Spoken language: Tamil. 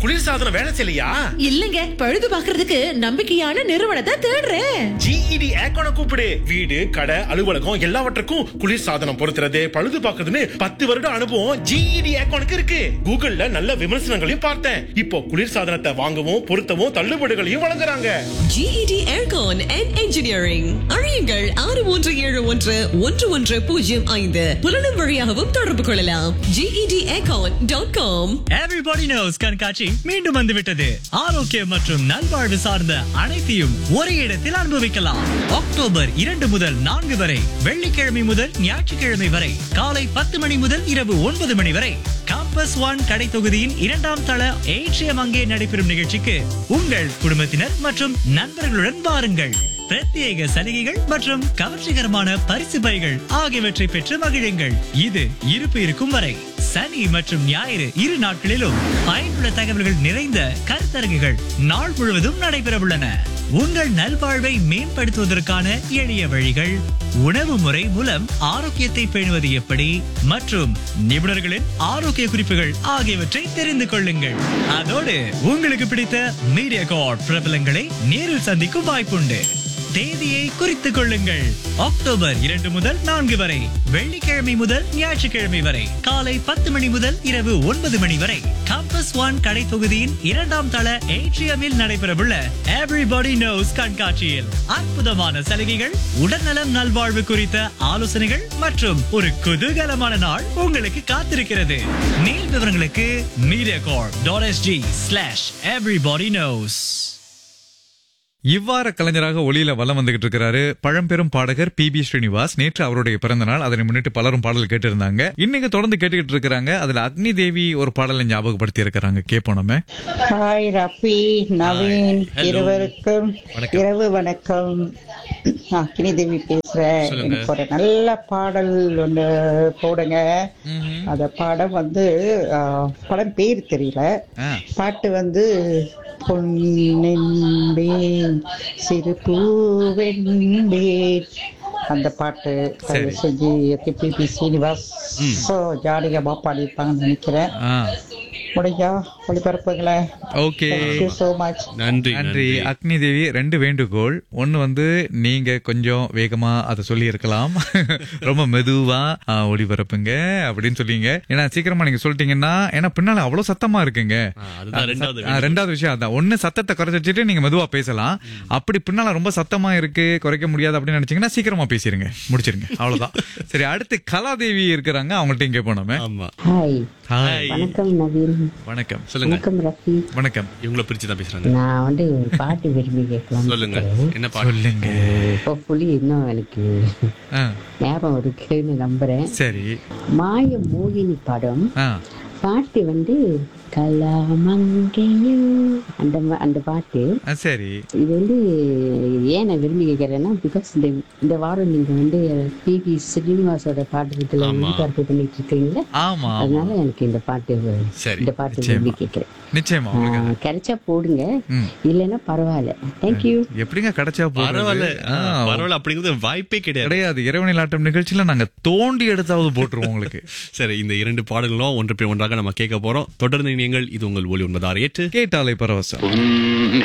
குளிர்சாதனம் வேலை செய்யலையா இல்லங்க பழுது பாக்குறதுக்கு நம்பிக்கையான நிறுவனத்தை தேடுறேன் ஜிஇடி ஏக்கோன கூப்பிடு வீடு கடை அலுவலகம் எல்லாவற்றுக்கும் குளிர்சாதனம் பொருத்துறது பழுது பார்க்கறதுன்னு பத்து வருட அனுபவம் ஜிஇடி ஏக்கோனுக்கு இருக்கு கூகுள்ல நல்ல விமர்சனங்களையும் பார்த்தேன் இப்போ குளிர்சாதனத்தை வாங்கவும் பொருத்தவும் தள்ளுபடிகளையும் வழங்குறாங்க GED Aircon and Engineering அழியுங்கள் ஆறு மூன்று ஏழு ஒன்று ஒன்று ஒன்று பூஜ்ஜியம் ஐந்து புலனும் வழியாகவும் தொடர்பு கொள்ளலாம் GED Aircon dot com everybody knows கண்காட்சி மீண்டும் வந்துவிட்டது ஆரோக்கியம் மற்றும் நல்வாழ்வு சார்ந்த அனைத்தையும் ஒரே இடத்தில் அனுபவிக்கலாம் அக்டோபர் இரண்டு முதல் நான்கு வரை வெள்ளிக்கிழமை முதல் ஞாயிற்றுக்கிழமை வரை காலை பத்து மணி முதல் இரவு ஒன்பது மணி வரை காம்பஸ் ஒன் கடை தொகுதியின் இரண்டாம் தள ஏற்றியம் அங்கே நடைபெறும் நிகழ்ச்சிக்கு உங்கள் குடும்பத்தினர் மற்றும் நண்பர்களுடன் வாருங்கள் பிரத்யேக சலுகைகள் மற்றும் கவர்ச்சிகரமான பரிசு பைகள் ஆகியவற்றை பெற்று மகிழுங்கள் இது இருப்பு இருக்கும் வரை சனி மற்றும் ஞாயிறு இரு நாட்களிலும் பயனுள்ள தகவல்கள் நிறைந்த கருத்தரங்குகள் நாள் முழுவதும் நடைபெறவுள்ளன உங்கள் நல்வாழ்வை மேம்படுத்துவதற்கான எளிய வழிகள் உணவு முறை மூலம் ஆரோக்கியத்தை பேணுவது எப்படி மற்றும் நிபுணர்களின் ஆரோக்கிய குறிப்புகள் ஆகியவற்றை தெரிந்து கொள்ளுங்கள் அதோடு உங்களுக்கு பிடித்த மீடியா கார்ட் பிரபலங்களை நேரில் சந்திக்கும் வாய்ப்புண்டு தேதியை குறித்துக் கொள்ளுங்கள் அக்டோபர் இரண்டு முதல் நான்கு வரை வெள்ளிக்கிழமை முதல் ஞாயிற்றுக்கிழமை வரை காலை பத்து மணி முதல் இரவு ஒன்பது மணி வரை கம்பஸ் ஒன் கடை தொகுதியின் இரண்டாம் தள ஏட்ரியமில் நடைபெறவுள்ள எவ்ரிபடி நோஸ் கண்காட்சியில் அற்புதமான சலுகைகள் உடல்நலம் நல்வாழ்வு குறித்த ஆலோசனைகள் மற்றும் ஒரு குதூகலமான நாள் உங்களுக்கு காத்திருக்கிறது மேல் விவரங்களுக்கு media corp dot SG slash everybody knows இவ்வாறு கலைஞராக ஒளியில வலம் வந்துகிட்டு இருக்கிறாரு பழம்பெரும் பாடகர் பி பி ஸ்ரீனிவாஸ் நேற்று அவருடைய பிறந்த நாள் அதனை முன்னிட்டு பலரும் பாடல் கேட்டிருந்தாங்க இன்னைக்கு தொடர்ந்து கேட்டுக்கிட்டு இருக்கிறாங்க அதுல அக்னி தேவி ஒரு பாடலை ஞாபகப்படுத்தி இருக்கிறாங்க கேட்போம் நம்ம ஹாய் ரஃபி நவீன் இருவருக்கும் இரவு வணக்கம் அக்னி தேவி பேசுறேன் எனக்கு ஒரு நல்ல பாடல் ஒன்று போடுங்க அந்த படம் வந்து ஆ, படம் பேர் தெரியல ஆ. பாட்டு வந்து பொன்னென்பேன் சிறு பூவென்பேன் அந்த பாட்டு தயவு செஞ்சு பி சீனிவாஸ் ஜாலிகமா பாடியிருப்பாங்கன்னு நினைக்கிறேன் ஆ முடிஞ்சா ஒளிபரப்புங்களேன் ஓகே தேங்க்யூ ஸோ மச் நன்றி நன்றி அக்னி தேவி ரெண்டு வேண்டுகோள் ஒன்னு வந்து நீங்க கொஞ்சம் வேகமா அதை சொல்லி இருக்கலாம் ரொம்ப மெதுவா ஆ, ஒளிபரப்புங்க அப்படின்னு சொல்லிங்க ஏன்னா சீக்கிரமா நீங்க சொல்லிட்டீங்கன்னா ஏன்னா பின்னால அவ்வளவு சத்தமா இருக்குங்க அதுதான் ரெண்டாவது ஆ, ரெண்டாவது விஷயம் அதான் ஒண்ணு சத்தத்தை குறைச்சு வச்சுட்டு நீங்க மெதுவா பேசலாம் அப்படி பின்னால ரொம்ப சத்தமா இருக்கு குறைக்க முடியாது அப்படின்னு நினைச்சீங்கன்னா சீக்கிரமா பேசிருங்க முடிச்சிருங்க அவ்வளவுதான் சரி அடுத்து கலாதேவி இருக்கிறாங்க அவங்கள்ட்ட இங்கே போனோமே ஆமா ஹாய் ஹாய் வணக்கம் நவீன் வணக்கம் சொல்லுங்க வணக்கம் ரஃபி வணக்கம் இவங்கள பிரிச்சு தான் பேசுறாங்க நான் வந்து ஒரு பாட்டு விரும்பி கேட்கலாம் சொல்லுங்க என்ன பாட்டு சொல்லுங்க இப்போ புலி இன்னும் எனக்கு ஆ, ஞாபகம் இருக்குன்னு நம்புறேன் சரி மாய மோகினி படம் ஆ பாட்டு வந்து கலாமங்கையும் அந்த ம- அந்த பாட்டு ஆ, சரி இது வந்து ஏன் நான் விரும்பி கேட்கறேன்னா பிகாஸ் இந்த இந்த வாரம் நீங்க வந்து பிபி ஸ்ரீனிவாசோட பாட்டு வீட்டுல ஒளிபரப்பு பண்ணிட்டு இருக்கீங்களா ஆமா ஆமா. அதனால எனக்கு இந்த பாட்டு சரி, இந்த பாட்டு விரும்பி கேட்கிறேன் நிச்சயமா உங்களுக்கு ஆ, கிடைச்சா போடுங்க ம். இல்லைன்னா பரவாயில்ல தேங்க்யூ எப்படிங்க கிடைச்சா போடுறது? பரவாயில்ல ஆ, பரவாயில்ல அப்படிங்கிறது வாய்ப்பே கிடையாது கிடையாது இரவணில் ஆட்டம் நிகழ்ச்சியில நாங்க தோண்டி எடுத்தாவது போட்டுருவோம் உங்களுக்கு சரி இந்த இரண்டு பாடல்களும் ஒன்று பின் ஒன்றாக நம்ம கேட்க போறோம் தொடர்ந்து நீங்கள் இது உங்கள் ஒளி ஒன்பதாறு ஏற்று கேட்டாலே பரவசம் பொன்னென்பேன்